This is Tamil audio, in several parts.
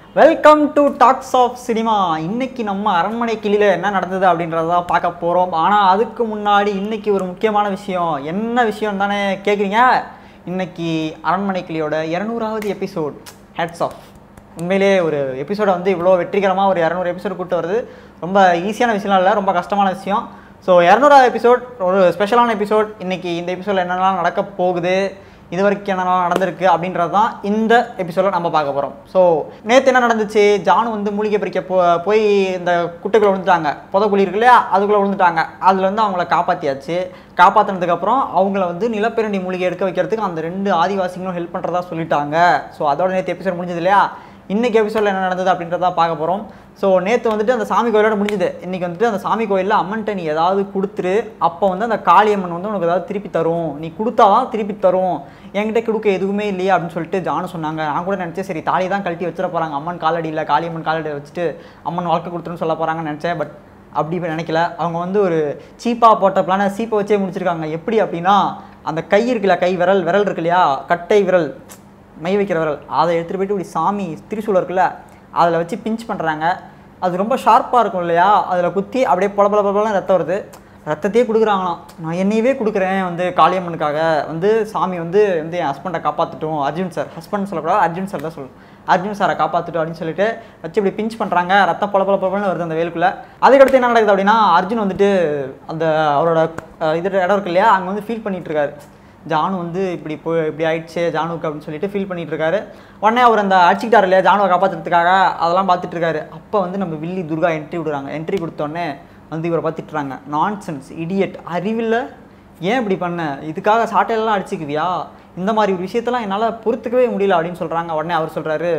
welcome to talks of cinema இன்னைக்கு நம்ம அரண்மனை கிளியில் என்ன நடந்தது அப்படின்றத தான் பார்க்க போகிறோம் ஆனால் அதுக்கு முன்னாடி இன்னைக்கு ஒரு முக்கியமான விஷயம் என்ன விஷயம் தானே கேட்குறீங்க இன்னைக்கு அரண்மனை கிளியோட இரநூறாவது எபிசோட் ஹேட்ஸ் ஆஃப் உண்மையிலே ஒரு எபிசோடை வந்து இவ்வளோ வெற்றிகரமாக ஒரு இரநூறு எபிசோடு கூட்டு வருது ரொம்ப ஈஸியான விஷயம்லாம் இல்லை ரொம்ப கஷ்டமான விஷயம் ஸோ இரநூறாவது எபிசோட் ஒரு ஸ்பெஷலான எபிசோட் இன்னைக்கு இந்த எபிசோடில் என்னென்னலாம் நடக்க போகுது இது வரைக்கும் என்னென்னலாம் நடந்திருக்கு அப்படின்றது தான் இந்த எபிசோடில் நம்ம பார்க்க போகிறோம் ஸோ நேற்று என்ன நடந்துச்சு ஜானு வந்து மூலிகை பறிக்க போ போய் இந்த குட்டைக்குள்ளே விழுந்துட்டாங்க புதக்குழி இருக்கு இல்லையா அதுக்குள்ளே விழுந்துட்டாங்க அதில் வந்து அவங்கள காப்பாற்றியாச்சு காப்பாற்றினதுக்கப்புறம் அவங்கள வந்து நிலப்பெரண்டி மூலிகை எடுக்க வைக்கிறதுக்கு அந்த ரெண்டு ஆதிவாசிகளும் ஹெல்ப் பண்ணுறதா சொல்லிட்டாங்க ஸோ அதோட நேற்று எபிசோட் முடிஞ்சது இல்லையா இன்னைக்கு எபிசோடில் என்ன நடந்தது அப்படின்றத பார்க்க போகிறோம் ஸோ நேற்று வந்துட்டு அந்த சாமி கோயிலோட முடிஞ்சுது இன்றைக்கி வந்துட்டு அந்த சாமி கோயிலில் அம்மன்ட்ட நீ ஏதாவது கொடுத்துரு அப்போ வந்து அந்த காளியம்மன் வந்து உனக்கு ஏதாவது திருப்பி தரும் நீ கொடுத்தாதான் திருப்பி தரும் என்கிட்ட கொடுக்க எதுவுமே இல்லையா அப்படின்னு சொல்லிட்டு ஜானு சொன்னாங்க நான் கூட நினச்சேன் சரி தாலி தான் கழட்டி வச்சிட போகிறாங்க அம்மன் காலடியில் காளியம்மன் காலடியில் வச்சுட்டு அம்மன் வாழ்க்கை கொடுத்துருன்னு சொல்ல போகிறாங்கன்னு நினச்சேன் பட் அப்படி இப்ப நினைக்கல அவங்க வந்து ஒரு சீப்பாக போட்ட பிளான சீப்பை வச்சே முடிச்சிருக்காங்க எப்படி அப்படின்னா அந்த கை இருக்குல்ல கை விரல் விரல் இருக்கு இல்லையா கட்டை விரல் மை வைக்கிற விரல் அதை எடுத்துகிட்டு போயிட்டு இப்படி சாமி திரிசூலம் இருக்குல்ல அதில் வச்சு பிஞ்ச் பண்ணுறாங்க அது ரொம்ப ஷார்ப்பாக இருக்கும் இல்லையா அதில் குத்தி அப்படியே பொல பொல பொல ரத்தம் வருது ரத்தத்தையே கொடுக்குறாங்களாம் நான் என்னையவே கொடுக்குறேன் வந்து காளியம்மனுக்காக வந்து சாமி வந்து வந்து என் ஹஸ்பண்டை காப்பாற்றட்டும் அர்ஜுன் சார் ஹஸ்பண்ட் சொல்லக்கூடாது அர்ஜுன் சார் தான் சொல்லணும் அர்ஜுன் சாரை காப்பாற்றட்டும் அப்படின்னு சொல்லிட்டு வச்சு இப்படி பிஞ்ச் பண்ணுறாங்க ரத்தம் பொல பொல பொலன்னு வருது அந்த வேலுக்குள்ளே அதுக்கடுத்து என்ன நடக்குது அப்படின்னா அர்ஜுன் வந்துட்டு அந்த அவரோட அஹ், இது இடம் இருக்கு இல்லையா அங்கே வந்து ஃபீல் பண்ணிட்டு இருக்காரு ஜானு வந்து இப்படி போ இப்படி ஆயிடுச்சு ஜானுக்கு அப்படின்னு சொல்லிட்டு ஃபீல் பண்ணிட்டு இருக்காரு உடனே அவர் அந்த அடிச்சுக்கிட்டார் இல்லையா ஜானுவை காப்பாற்றுறதுக்காக அதெல்லாம் பார்த்துட்டு இருக்காரு அப்போ வந்து நம்ம வில்லி துர்கா என்ட்ரி விடுறாங்க என்ட்ரி கொடுத்தோடனே வந்து இவரை பார்த்துட்டுறாங்க நான்சென்ஸ் இடியட் அறிவில் ஏன் இப்படி பண்ண இதுக்காக சாட்டையெல்லாம் அடிச்சுக்குவியா இந்த மாதிரி ஒரு விஷயத்தெல்லாம் என்னால் பொறுத்துக்கவே முடியல அப்படின்னு சொல்கிறாங்க உடனே அவர் சொல்கிறாரு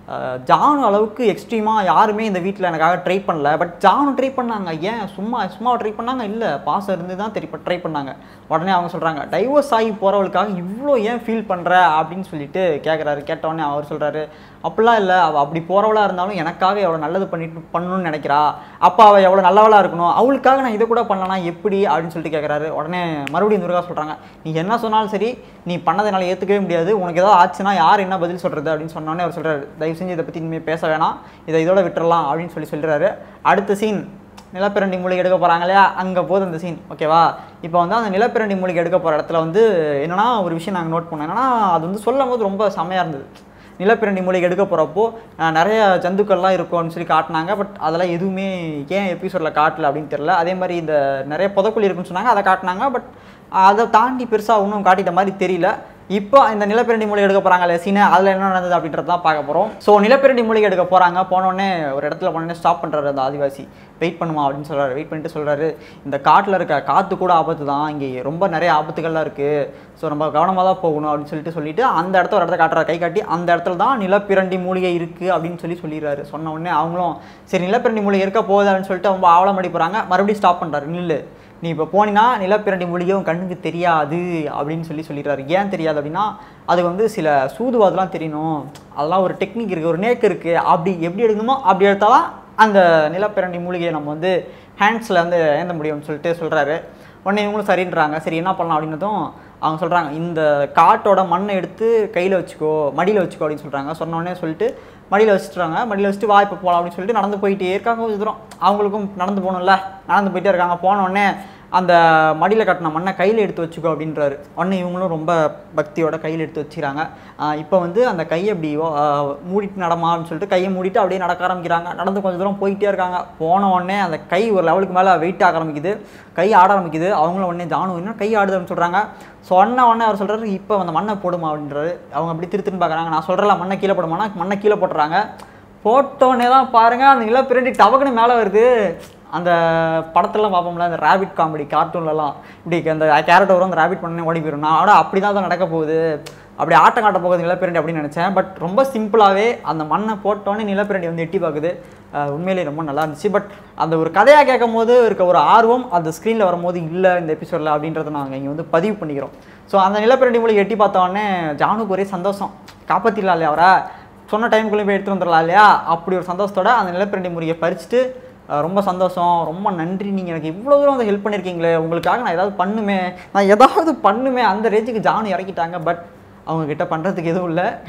ஜானு அளவுக்கு எக்ஸ்ட்ரீமாக யாருமே இந்த வீட்டில் எனக்காக ட்ரை பண்ணல பட் ஜானு ட்ரை பண்ணாங்க ஏன் சும்மா சும்மா ட்ரை பண்ணாங்க இல்லை பாசம் இருந்து தான் தெரி ட்ரை பண்ணாங்க உடனே அவங்க சொல்கிறாங்க டைவர்ஸ் ஆகி போகிறவளுக்காக இவ்வளோ ஏன் ஃபீல் பண்ணுற அப்படின்னு சொல்லிட்டு கேட்குறாரு கேட்டவுடனே அவர் சொல்கிறாரு அப்படிலாம் இல்லை அவள் அப்படி போகிறவளாக இருந்தாலும் எனக்காக எவ்வளோ நல்லது பண்ணிட்டு பண்ணணும்னு நினைக்கிறா அப்போ அவள் எவ்வளோ நல்லவளாக இருக்கணும் அவளுக்காக நான் இதை கூட பண்ணலனா எப்படி அப்படின்னு சொல்லிட்டு கேட்குறாரு உடனே மறுபடியும் துர்கா சொல்கிறாங்க நீ என்ன சொன்னாலும் சரி நீ பண்ணதை என்னால் ஏற்றுக்கவே முடியாது உனக்கு ஏதாவது ஆச்சுன்னா யார் என்ன பதில் சொல்கிறது அப்படின்னு சொன்னோடனே அவர் சொல்கிறாரு தயவு செஞ்சு இதை பற்றி இனிமேல் பேச வேணாம் இதை இதோட விட்டுறலாம் அப்படின்னு சொல்லி சொல்கிறாரு அடுத்த சீன் நிலப்பிரண்டி மூலிகை எடுக்க போகிறாங்க இல்லையா அங்கே போகுது அந்த சீன் ஓகேவா இப்போ வந்து அந்த நிலப்பிரண்டி மூலிகை எடுக்க போகிற இடத்துல வந்து என்னன்னா ஒரு விஷயம் நாங்கள் நோட் பண்ணோம் என்னன்னா அது வந்து சொல்லும் போது ரொம்ப செமையாக இருந்தது நிலப்பிரண்டி மூலிகை எடுக்க போகிறப்போ நிறைய ஜந்துக்கள்லாம் இருக்கும்னு சொல்லி காட்டினாங்க பட் அதெல்லாம் எதுவுமே ஏன் எபிசோடில் காட்டல அப்படின்னு தெரியல அதே மாதிரி இந்த நிறைய புதக்குழி இருக்குன்னு சொன்னாங்க அதை காட்டினாங்க பட் அதை தாண்டி பெருசாக ஒன்றும் காட்டிட்ட மாதிரி தெரியல இப்போ இந்த நிலப்பிரண்டி மூலிகை எடுக்க போகிறாங்க சீனை அதில் என்ன நடந்தது அப்படின்றத தான் பார்க்க போகிறோம் ஸோ நிலப்பிரண்டி மூலிகை எடுக்க போகிறாங்க போனோடனே ஒரு இடத்துல போனோடனே ஸ்டாப் பண்ணுறாரு அந்த ஆதிவாசி வெயிட் பண்ணுமா அப்படின்னு சொல்கிறாரு வெயிட் பண்ணிட்டு சொல்கிறாரு இந்த காட்டில் இருக்க காற்று கூட ஆபத்து தான் இங்கே ரொம்ப நிறைய ஆபத்துகள்லாம் இருக்குது ஸோ நம்ம கவனமாக தான் போகணும் அப்படின்னு சொல்லிட்டு சொல்லிட்டு அந்த இடத்த ஒரு இடத்த காட்டுறாரு கை காட்டி அந்த இடத்துல தான் நிலப்பிரண்டி மூலிகை இருக்குது அப்படின்னு சொல்லி சொல்லிடுறாரு சொன்ன உடனே அவங்களும் சரி நிலப்பிரண்டி மூலிகை இருக்க போகுது அப்படின்னு சொல்லிட்டு அவங்க ஆவலம் அடி போகிறாங்க மறுபடியும் ஸ்டாப் பண்ணுறாரு நில்லு நீ இப்போ போனீங்கன்னா நிலப்பிரண்டி மூலிகை உன் கண்ணுக்கு தெரியாது அப்படின்னு சொல்லி சொல்லிடுறாரு ஏன் தெரியாது அப்படின்னா அதுக்கு வந்து சில சூதுவாதெல்லாம் தெரியணும் அதெல்லாம் ஒரு டெக்னிக் இருக்குது ஒரு நேக்கு இருக்குது அப்படி எப்படி எடுக்கணுமோ அப்படி எடுத்தாதான் அந்த நிலப்பிரண்டி மூலிகையை நம்ம வந்து ஹேண்ட்ஸில் வந்து ஏந்த முடியும்னு சொல்லிட்டு சொல்கிறாரு உடனே இவங்களும் சரின்றாங்க சரி என்ன பண்ணலாம் அப்படின்னதும் அவங்க சொல்கிறாங்க இந்த காட்டோட மண்ணை எடுத்து கையில் வச்சுக்கோ மடியில் வச்சுக்கோ அப்படின்னு சொல்கிறாங்க சொன்ன உடனே சொல்லிட்டு மடியில் வச்சுட்றாங்க மடியில் வச்சுட்டு வா இப்போ போகலாம் அப்படின்னு சொல்லிட்டு நடந்து போயிட்டே இருக்காங்க கொஞ்சம் தூரம் அவங்களுக்கும் நடந்து போகணும்ல நடந்து போயிட்டே இருக்காங்க போன உடனே அந்த மடியில் கட்டின மண்ணை கையில் எடுத்து வச்சுக்கோ அப்படின்றாரு உடனே இவங்களும் ரொம்ப பக்தியோட கையில் எடுத்து வச்சுக்கிறாங்க இப்போ வந்து அந்த கையை அப்படி ஆஹ், மூடிட்டு நடமா அப்படின்னு சொல்லிட்டு கையை மூடிட்டு அப்படியே நடக்க ஆரம்பிக்கிறாங்க நடந்து கொஞ்சம் தூரம் போயிட்டே இருக்காங்க போன உடனே அந்த கை ஒரு லெவலுக்கு மேலே வெயிட் ஆக ஆரம்பிக்குது கை ஆட ஆரம்பிக்குது அவங்களும் உடனே ஜானு என்ன கை ஆடுதுன்னு சொல்கிறாங்க சொன்ன உடனே அவர் சொல்கிறாரு இப்போ அந்த மண்ணை போடுமா அப்படின்றாரு அவங்க அப்படி திருத்துன்னு பார்க்குறாங்க நான் சொல்கிறல மண்ணை கீழே போடுமானா மண்ணை கீழே போட்டுறாங்க போட்டோன்னே தான் பாருங்கள் அந்த நில பிரண்டி டபக்குன்னு மேலே வருது அந்த படத்துலலாம் பார்ப்போம்ல அந்த ரேபிட் காமெடி கார்ட்டூன்லலாம் இப்படி அந்த கேரட் வரும் அந்த ரேபிட் பண்ணே ஓடி போயிடும் நான் ஆட அப்படி தான் நடக்க போகுது அப்படி ஆட்டம் காட்ட போகுது நிலப்பிரண்டி அப்படின்னு நினச்சேன் பட் ரொம்ப சிம்பிளாகவே அந்த மண்ணை போட்டோன்னே நிலப்பிரண்டி வந்து எட்டி பார்க்குது அஹ் உண்மையிலேயே ரொம்ப நல்லா இருந்துச்சு பட் அந்த ஒரு கதையாக கேட்கும் போது இருக்க ஒரு ஆர்வம் அந்த ஸ்க்ரீனில் வரும்போது இல்லை இந்த எபிசோடில் அப்படின்றத நாங்கள் இங்கே வந்து பதிவு பண்ணிக்கிறோம் ஸோ அந்த நிலப்பிரண்டி மூலிகை எட்டி பார்த்த உடனே ஜானுக்கு ஒரே சந்தோஷம் காப்பாற்றிடலாம் இல்லையா அவரை சொன்ன டைமுக்குள்ளே போய் எடுத்துட்டு வந்துடலாம் இல்லையா அப்படி ஒரு சந்தோஷத்தோட அந்த நிலப்பிரண்டி முறையை பறிச்சுட்டு அஹ், ரொம்ப சந்தோஷம் ரொம்ப நன்றி நீங்கள் எனக்கு இவ்வளோ தூரம் வந்து ஹெல்ப் பண்ணியிருக்கீங்களே உங்களுக்காக நான் ஏதாவது பண்ணுமே நான் ஏதாவது பண்ணுமே அந்த ரேஞ்சுக்கு ஜானு இறக்கிட்டாங்க பட் அவங்க கிட்ட பண்ணுறதுக்கு எதுவும் இல்லை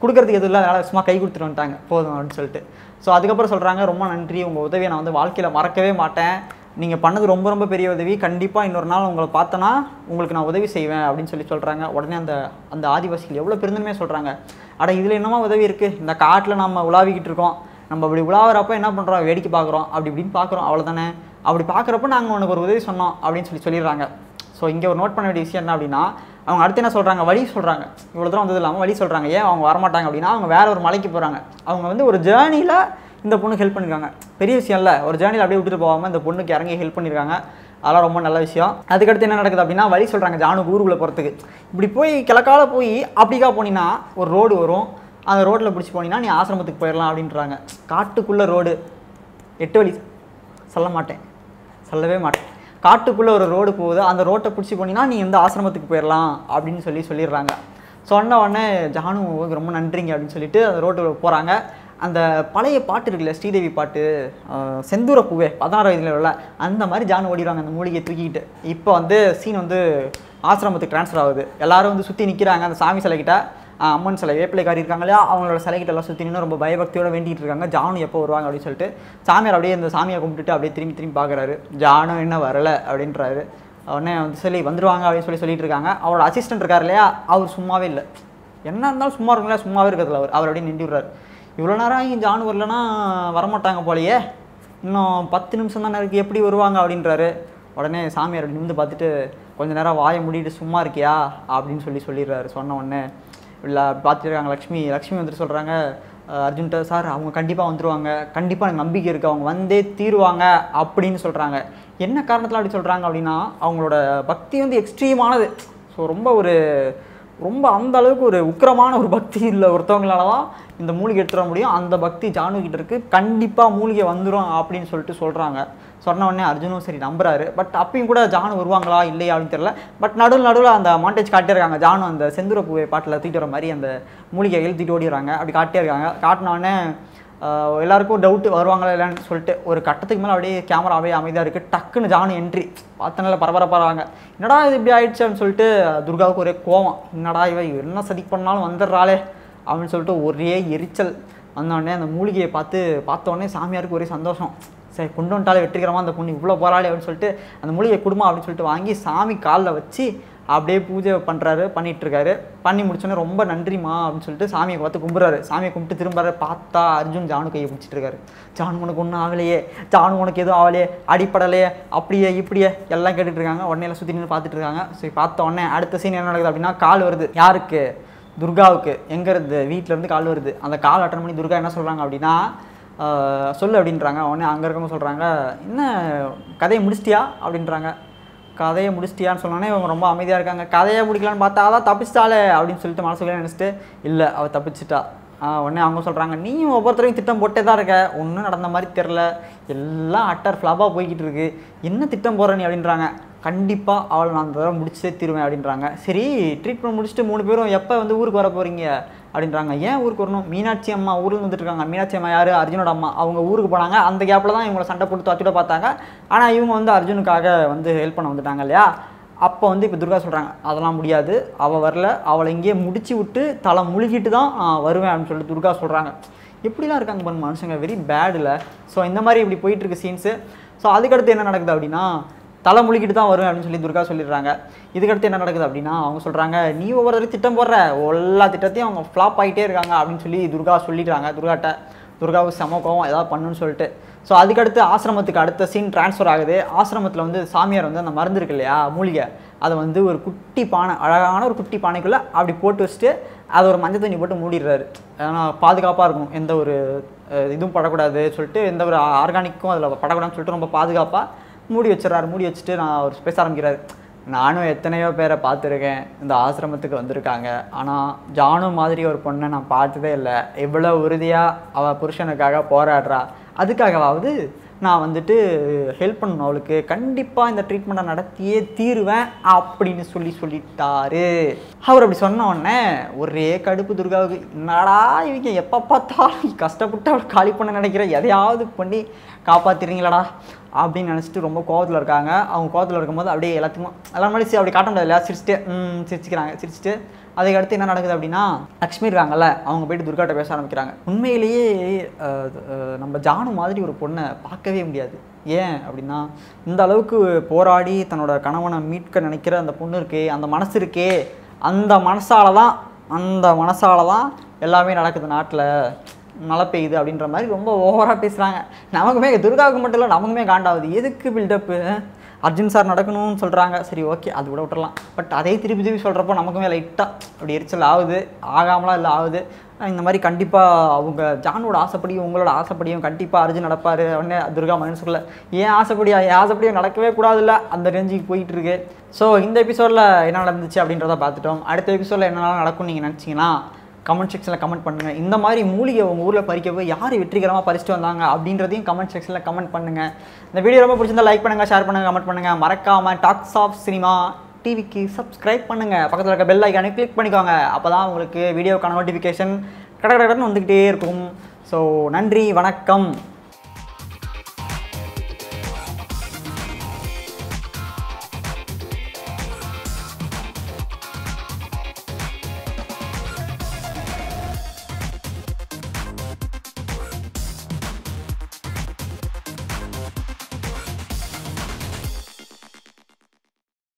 கொடுக்கறதுக்கு எதுவும் இல்லை அதனால் சும்மா கை கொடுத்துட்டு வந்துட்டாங்க போதும் அப்படின்னு சொல்லிட்டு ஸோ அதுக்கப்புறம் சொல்கிறாங்க ரொம்ப நன்றி உங்கள் உதவியை நான் வந்து வாழ்க்கையில் மறக்கவே மாட்டேன் நீங்கள் பண்ணது ரொம்ப ரொம்ப பெரிய உதவி கண்டிப்பாக இன்னொரு நாள் உங்களை பார்த்தனா உங்களுக்கு நான் உதவி செய்வேன் அப்படின்னு சொல்லி சொல்கிறாங்க உடனே அந்த அந்த ஆதிவாசிகள் எவ்வளோ பெருந்தன்மையாக சொல்கிறாங்க அட இதில் என்னமா உதவி இருக்குது இந்த காட்டில் நம்ம உலாவிக்கிட்டு இருக்கோம் நம்ம அப்படி உலாவுறப்ப என்ன பண்ணுறோம் வேடிக்கை பார்க்குறோம் அப்படி இப்படின்னு பார்க்குறோம் அவ்வளோதானே அப்படி பார்க்குறப்ப நாங்கள் உனக்கு ஒரு உதவி சொன்னோம் அப்படின்னு சொல்லி சொல்லிடுறாங்க ஸோ இங்கே ஒரு நோட் பண்ண வேண்டிய விஷயம் என்ன அப்படின்னா அவங்க அடுத்து என்ன சொல்கிறாங்க வழி சொல்கிறாங்க இவ்வளோ தூரம் வந்தது இல்லாமல் வழி சொல்கிறாங்க ஏன் அவங்க வரமாட்டாங்க அப்படின்னா அவங்க வேற ஒரு மலைக்கு போகிறாங்க அவங்க வந்து ஒரு ஜேர்னியில் இந்த பொண்ணுக்கு ஹெல்ப் பண்ணியிருக்காங்க பெரிய விஷயம் இல்லை ஒரு ஜேர்னியில் அப்படியே விட்டுட்டு போகாமல் இந்த பொண்ணுக்கு இறங்கி ஹெல்ப் பண்ணியிருக்காங்க அதெல்லாம் ரொம்ப நல்ல விஷயம் அதுக்கடுத்து என்ன நடக்குது அப்படின்னா வழி சொல்கிறாங்க ஜானுக்கு ஊருக்குள்ளே போகிறதுக்கு இப்படி போய் கிழக்கால போய் அப்படிக்கா போனீங்கன்னா ஒரு ரோடு வரும் அந்த ரோட்டில் பிடிச்சி போனீங்கன்னா நீ ஆசிரமத்துக்கு போயிடலாம் அப்படின்றாங்க காட்டுக்குள்ளே ரோடு எட்டு வழி சொல்ல மாட்டேன் சொல்லவே மாட்டேன் காட்டுக்குள்ளே ஒரு ரோடு போகுது அந்த ரோட்டை பிடிச்சி போனீங்கன்னா நீ வந்து ஆசிரமத்துக்கு போயிடலாம் அப்படின்னு சொல்லி சொல்லிடுறாங்க சொன்ன உடனே ஜானு ரொம்ப நன்றிங்க அப்படின்னு சொல்லிட்டு அந்த ரோட்டு போகிறாங்க அந்த பழைய பாட்டு இருக்குல்ல ஸ்ரீதேவி பாட்டு அஹ், செந்தூர பூவே பதினாறு வயதுல உள்ள அந்த மாதிரி ஜானு ஓடிடுவாங்க அந்த மூலிகையை தூக்கிக்கிட்டு இப்போ வந்து சீன் வந்து ஆசிரமத்துக்கு ட்ரான்ஸ்ஃபர் ஆகுது எல்லாரும் வந்து சுற்றி நிற்கிறாங்க அந்த சாமி சிலைக்கிட்ட ஆஹ் அம்மன் சிலை வேப்பிலைக்காரி இருக்காங்க இல்லையா அவங்களோட சிலைக்கிட்ட எல்லாம் சுற்றி நின்று ரொம்ப பயபக்தியோட வேண்டிட்டு இருக்காங்க ஜானு எப்போ வருவாங்க அப்படின்னு சொல்லிட்டு சாமியார் அப்படியே இந்த சாமியை கும்பிட்டுட்டு அப்படியே திரும்பி திரும்பி பார்க்குறாரு ஜானு என்ன வரல அப்படின்றாரு உடனே வந்து சொல்லி வந்துருவாங்க அப்படின்னு சொல்லி சொல்லிட்டு இருக்காங்க அவரோட அசிஸ்டன்ட் இருக்கார் இல்லையா அவர் சும்மாவே இல்லை என்ன இருந்தாலும் சும்மா இருக்குங்களா சும்மாவே இருக்கிறதுல அவர் அவர் அப்படியே நின்று விடுறாரு இவ்வளோ நேரம் ஆகி ஜானு வரலன்னா வரமாட்டாங்க போலயே இன்னும் பத்து நிமிஷம் தானே இருக்குது எப்படி வருவாங்க அப்படின்றாரு உடனே சாமியார் அப்படி நிமிந்து பார்த்துட்டு கொஞ்ச நேரம் வாயை மூடிட்டு சும்மா இருக்கியா அப்படின்னு சொல்லி சொல்லிடுறாரு சொன்ன உடனே இல்லை பார்த்துருக்காங்க லக்ஷ்மி லக்ஷ்மி வந்துட்டு சொல்கிறாங்க அர்ஜுன்ட்ட சார் அவங்க கண்டிப்பாக வந்துருவாங்க கண்டிப்பாக எனக்கு நம்பிக்கை இருக்குது அவங்க வந்தே தீருவாங்க அப்படின்னு சொல்கிறாங்க என்ன காரணத்தில் அப்படி சொல்கிறாங்க அப்படின்னா அவங்களோட பக்தி வந்து எக்ஸ்ட்ரீமானது ஸோ ரொம்ப ஒரு ரொம்ப அந்த அளவுக்கு ஒரு உக்கிரமான ஒரு பக்தி இல்லை ஒருத்தவங்களால தான் இந்த மூலிகை எடுத்துட முடியும் அந்த பக்தி ஜானு கிட்ட இருக்கு கண்டிப்பாக மூலிகை வந்துடும் அப்படின்னு சொல்லிட்டு சொல்கிறாங்க சொன்ன உடனே அர்ஜுனும் சரி நம்புறாரு பட் அப்பயும் கூட ஜானு வருவாங்களா இல்லையா அப்படின்னு தெரியல பட் நடுவில் நடுவில் அந்த மாண்டேஜ் காட்டியிருக்காங்க ஜானு அந்த செந்தூர பூவை பாட்டில் தூக்கிட்டு வர மாதிரி அந்த மூலிகை எழுதிட்டு ஓடிடுறாங்க அப்படி காட்டியே இருக்காங்க காட்டின உடனே ஆஹ் எல்லாருக்கும் டவுட் வருவாங்களா இல்லைன்னு சொல்லிட்டு ஒரு கட்டத்துக்கு மேலே அப்படியே கேமராவே அமைதியாக இருக்குது டக்குன்னு ஜானு என்ட்ரி பார்த்தனால பரபரப்பாகிறாங்க என்னடா இது இப்படி ஆயிடுச்சு அப்படின்னு சொல்லிட்டு துர்காவுக்கு ஒரே கோவம் என்னடா இவ என்ன சதி பண்ணாலும் வந்துடுறாளே அப்படின்னு சொல்லிட்டு ஒரே எரிச்சல் வந்த உடனே அந்த மூலிகையை பார்த்து பார்த்த உடனே சாமியாருக்கு ஒரே சந்தோஷம் சரி கொண்டு வந்துட்டாலே வெற்றிகரமாக அந்த பொண்ணு இவ்வளோ போராளி அப்படின்னு சொல்லிட்டு அந்த மூலிகை குடும்பம் அப்படின்னு சொல்லிட்டு வாங்கி சாமி காலில் வச்சு அப்படியே பூஜை பண்ணுறாரு பண்ணிட்டு இருக்காரு பண்ணி முடிச்சோன்னே ரொம்ப நன்றிம்மா அப்படின்னு சொல்லிட்டு சாமியை பார்த்து கும்பிட்றாரு சாமியை கும்பிட்டு திரும்புறாரு பார்த்தா அர்ஜுன் ஜானு கையை பிடிச்சிட்டு இருக்காரு ஜானு உனக்கு ஒன்றும் ஆகலையே ஜானு உனக்கு எதுவும் ஆகலையே அடிப்படலையே அப்படியே இப்படியே எல்லாம் கேட்டுட்டு இருக்காங்க உடனே எல்லாம் சுற்றி நின்று பார்த்துட்டு இருக்காங்க சரி பார்த்த உடனே அடுத்த சீன் என்ன நடக்குது அப்படின்னா கால் வருது யாருக்கு துர்காவுக்கு எங்க இருந்து வீட்ல இருந்து கால் வருது அந்த கால் அட்டன் பண்ணி துர்கா என்ன சொல்றாங்க அப்படின்னா ஆஹ் சொல்லு அப்படின்றாங்க உடனே அங்கே இருக்கவங்க சொல்கிறாங்க என்ன கதையை முடிச்சிட்டியா அப்படின்றாங்க கதையை முடிச்சிட்டியான்னு சொன்னோன்னே இவங்க ரொம்ப அமைதியாக இருக்காங்க கதையை முடிக்கலான்னு பார்த்தா அதான் தப்பிச்சிட்டாளே அப்படின்னு சொல்லிட்டு மனசுக்குள்ளே நினச்சிட்டு இல்லை அவள் தப்பிச்சிட்டா ஆஹ் உடனே அவங்க சொல்கிறாங்க நீயும் ஒவ்வொருத்தரையும் திட்டம் போட்டே தான் இருக்க ஒன்றும் நடந்த மாதிரி தெரில எல்லாம் அட்டர் ஃப்ளாப்பாக போய்கிட்டு இருக்கு என்ன திட்டம் போடுற நீ அப்படின்றாங்க கண்டிப்பாக அவளை நான் அந்த தடவை முடிச்சே தீருவேன் அப்படின்றாங்க சரி ட்ரீட்மெண்ட் முடிச்சுட்டு மூணு பேரும் எப்போ வந்து ஊருக்கு வர போகிறீங்க அப்படின்றாங்க ஏன் ஊருக்கு வரணும் மீனாட்சி அம்மா ஊருக்கு வந்துட்டு இருக்காங்க மீனாட்சி அம்மா யார் அர்ஜுனோட அம்மா அவங்க ஊருக்கு போனாங்க அந்த கேப்பில் தான் இவங்களை சண்டை போட்டு தச்சுட பார்த்தாங்க ஆனால் இவங்க வந்து அர்ஜுனுக்காக வந்து ஹெல்ப் பண்ண வந்துட்டாங்க இல்லையா அப்போ வந்து இப்போ துர்கா சொல்கிறாங்க அதெல்லாம் முடியாது அவள் வரல அவளை இங்கேயே முடிச்சு விட்டு தலை முழுகிட்டு தான் ஆ, வருவேன் அப்படின்னு சொல்லிட்டு துர்கா சொல்கிறாங்க எப்படிலாம் இருக்காங்க பாருங்க மனுஷங்க வெரி பேடில் ஸோ இந்த மாதிரி இப்படி போயிட்டு இருக்கு சீன்ஸு ஸோ அதுக்கடுத்து என்ன நடக்குது அப்படின்னா தலை முழுகிட்டு தான் வருவேன் அப்படின்னு சொல்லி துர்கா சொல்லிடுறாங்க இதுக்கடுத்து என்ன நடக்குது அப்படின்னா அவங்க சொல்கிறாங்க நீ ஒவ்வொரு தடவை திட்டம் போடுற எல்லா திட்டத்தையும் அவங்க ஃப்ளாப் ஆகிட்டே இருக்காங்க அப்படின்னு சொல்லி துர்கா சொல்லிடுறாங்க துர்காட்ட துர்காவுக்கு செம கோவம் ஏதாவது பண்ணுன்னு சொல்லிட்டு ஸோ அதுக்கடுத்து ஆசிரமத்துக்கு அடுத்த சீன் ட்ரான்ஸ்ஃபர் ஆகுது ஆசிரமத்தில் வந்து சாமியார் வந்து அந்த மருந்து இருக்கு இல்லையா மூலிகை அதை வந்து ஒரு குட்டி பானை அழகான ஒரு குட்டி பானைக்குள்ளே அப்படி போட்டு வச்சுட்டு அதை ஒரு மஞ்சள் தண்ணி போட்டு மூடிடுறாரு ஏன்னா பாதுகாப்பாக இருக்கும் எந்த ஒரு அஹ், இதுவும் படக்கூடாது சொல்லிட்டு எந்த ஒரு ஆர்கானிக்கும் அதில் படக்கூடாதுன்னு சொல்லிட்டு ரொம்ப பாதுகாப்பாக மூடி வச்சிடறாரு மூடி வச்சுட்டு நான் அவர் பேச ஆரம்பிக்கிறாரு நானும் எத்தனையோ பேரை பார்த்துருக்கேன் இந்த ஆசிரமத்துக்கு வந்திருக்காங்க ஆனால் ஜானு மாதிரி ஒரு பொண்ணை நான் பார்த்ததே இல்லை எவ்வளோ உறுதியாக அவள் புருஷனுக்காக போராடுறா அதுக்காகவாவது நான் வந்துட்டு ஹெல்ப் பண்ணணும் அவளுக்கு கண்டிப்பாக இந்த ட்ரீட்மெண்ட்டை நடத்தியே தீருவேன் அப்படின்னு சொல்லி சொல்லிட்டாரு அவர் அப்படி சொன்ன உடனே ஒரே கடுப்பு துர்காவுக்கு என்னடா இவங்க எப்போ பார்த்தாலும் கஷ்டப்பட்டு அவளை காலி பண்ண நினைக்கிற எதையாவது பண்ணி காப்பாத்திடுறீங்களாடா அப்படின்னு நினச்சிட்டு ரொம்ப கோவத்தில் இருக்காங்க அவங்க கோவத்தில் இருக்கும்போது அப்படியே எல்லாத்துக்கும் எல்லாரும் மாதிரி அப்படி காட்ட முடியாது இல்லையா சிரிச்சுட்டு ம் சிரிச்சுக்கிறாங்க சிரிச்சுட்டு அதுக்கு அடுத்து என்ன நடக்குது அப்படின்னா லக்ஷ்மி இருக்காங்கல்ல அவங்க போயிட்டு துர்காட்ட பேச ஆரம்பிக்கிறாங்க உண்மையிலேயே அஹ், அஹ், நம்ம ஜானு மாதிரி ஒரு பொண்ணை பார்க்கவே முடியாது ஏன் அப்படின்னா இந்த அளவுக்கு போராடி தன்னோட கணவனை மீட்க நினைக்கிற அந்த பொண்ணு இருக்கே அந்த மனசு இருக்கே அந்த மனசால தான் அந்த மனசால தான் எல்லாமே நடக்குது நாட்டில் மழை பெய்யுது அப்படின்ற மாதிரி ரொம்ப ஓவராக பேசுகிறாங்க நமக்குமே துர்காவுக்கு மட்டும் இல்லை நமக்குமே காண்டாகுது எதுக்கு பில்டப்பு அர்ஜுன் சார் நடக்கணும்னு சொல்கிறாங்க சரி ஓகே அது கூட விட்டுறலாம் பட் அதே திருப்பி திருப்பி சொல்கிறப்போ நமக்குமே லைட்டாக அப்படி எரிச்சல் ஆகுது ஆகாமலாம் இல்லை ஆகுது இந்த மாதிரி கண்டிப்பாக அவங்க ஜானோட ஆசைப்படியும் உங்களோட ஆசைப்படியும் கண்டிப்பாக அர்ஜுன் நடப்பார் உடனே துர்கா மனசுக்குள்ள ஏன் ஆசைப்படியா என் ஆசைப்படியும் நடக்கவே கூடாதுல்ல அந்த ரேஞ்சுக்கு போயிட்டு இருக்கு ஸோ இந்த எபிசோடில் என்ன நடந்துச்சு அப்படின்றத பார்த்துட்டோம் அடுத்த எபிசோடில் என்னெல்லாம் நடக்கும்னு நீங்கள் நினச்சிங்கன்னா கமெண்ட் செக்ஷனில் கமெண்ட் பண்ணுங்கள் இந்த மாதிரி மூலிகை உங்கள் ஊரில் பறிக்க போய் யார் வெற்றிகரமாக பறிச்சுட்டு வந்தாங்க அப்படின்றதையும் கமெண்ட் செக்ஷனில் கமெண்ட் பண்ணுங்கள் இந்த வீடியோ ரொம்ப பிடிச்சிருந்தா லைக் பண்ணுங்கள் ஷேர் பண்ணுங்கள் கமெண்ட் பண்ணுங்கள் மறக்காமல் டாக்ஸ் ஆஃப் சினிமா டிவிக்கு சப்ஸ்கிரைப் பண்ணுங்கள் பக்கத்தில் இருக்க பெல் ஐக்கானை கிளிக் பண்ணிக்கோங்க அப்போ தான் உங்களுக்கு வீடியோக்கான நோட்டிஃபிகேஷன் கடை கடன்னு வந்துக்கிட்டே இருக்கும் ஸோ நன்றி வணக்கம்